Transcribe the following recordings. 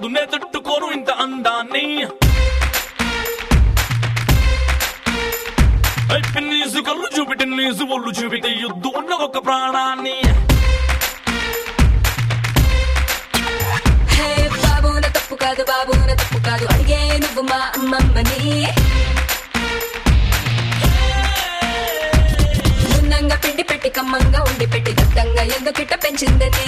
కాదు నే తట్టుకోను ఇంత అందాన్ని ఐ పిన్నీసు కళ్ళు చూపిటి నీసు ఒళ్ళు చూపితే యుద్ధు ఉన్న ఒక ప్రాణాన్ని హే బాబు నా తప్పు కాదు బాబు నా తప్పు కాదు అడిగే నువ్వు మా అమ్మమ్మని నున్నంగా పిండి పెట్టి కమ్మంగా ఉండి పెట్టి దత్తంగా ఎందుకిట్ట పెంచిందని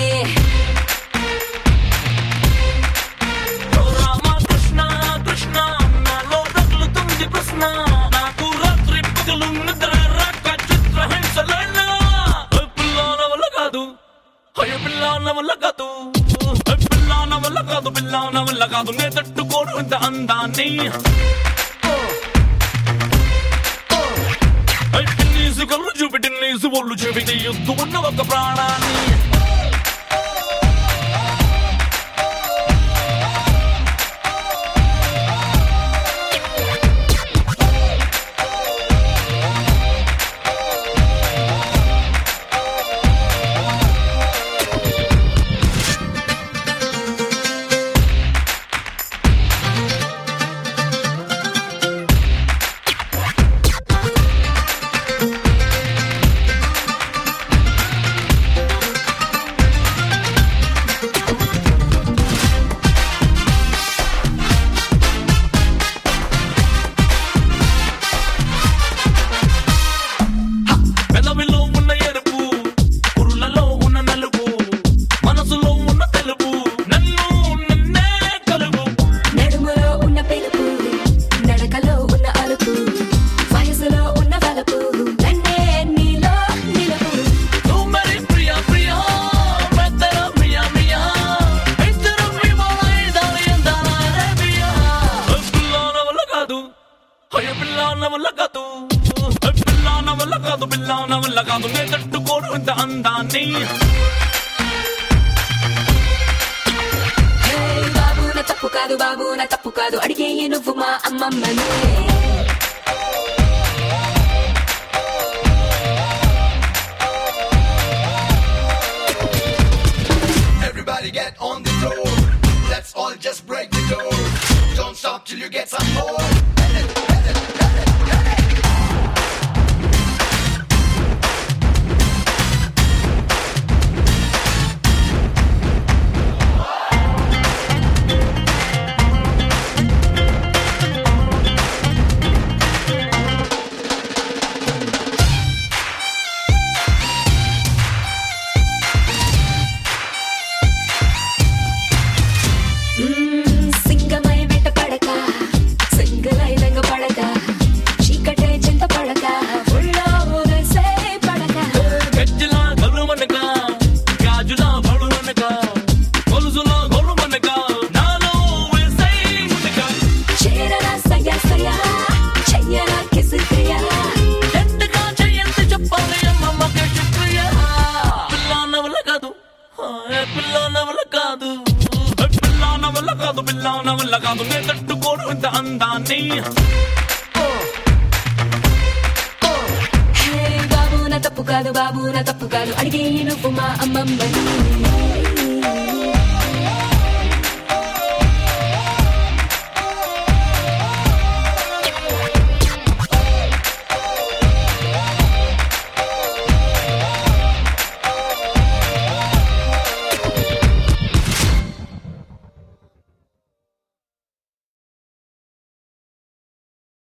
ఓ రామ కృష్ణ కృష్ణ నాలో రగులుతుంది ప్రశ్న నాకు రాత్రి పగలు నిద్ర రాక చిత్ర హింసలైన పిల్లాన వల్ల కాదు అయ్యో పిల్లాన వల్ల కాదు ఓ పిల్లాన వల్ల కాదు పిల్లాన వల్ల కాదు నే తట్టుకోను ఇంత అందాన్ని ఐ పిన్నీసు కళ్ళు చూపిటి నీసు ఒళ్ళు చూపితే యుద్ధం ఉన్న ఒక ప్రాణాన్ని పెదవిలో ఉన్న ఎరుపు పురులలో ఉన్న నలుపు మనసులో ఉన్న తెలుపు నన్ను నిన్నే కలుపు నడుములో ఉన్న పెలుపు నడకలో ఉన్న అలుపు వయసులో ఉన్న వలపు నన్నే నీలో నిలుపు నువ్వు మరి ప్రియా ప్రియా పెద్దల ప్రియా ప్రియా ఇద్దరు విమానాలు ఎందాలే ప్రియా పిల్లాన వల్ల కాదు అయ్య పిల్లాన వల్ల కాదు పిల్లాన వల్ల కాదు పిల్లాన వల్ల కాదు నే తట్టుకోను ఇంత అందాన్ని హే బాబు నా తప్పు కాదు బాబు నా తప్పు కాదు అడిగే నువ్వు మా అమ్మమ్మని Everybody get on the floor. Let's all just break the door. Don't stop till you get some more. మ్మ్, సింగమై వెంట పడక సింగలై రంగ పడక చీకటే చింత పడక ఉళ్ళో ఊరేసే పడక గజ్జల గరుమనక గాజుల బడునక కొలుసుల గొరుమనక నాలో వేసై మునక చేరరా సయ్యా సయ్యా చెయ్యరా కిసు క్రియా ఎంతగా చెయ్యంత చెప్పాలి అమ్మమ్మకి శుక్రియ పిల్లాన వల్ల కాదు ఏ పిల్లాన వల్ల కాదు ఏ పిల్లాన వల్ల కాదు పిల్లాన వల్ల కాదు నే తట్టుకోను ఇంత అందాన్ని హే బాబు నా తప్పు కాదు బాబు నా తప్పు కాదు అడిగే నువ్వు మా అమ్మమ్మని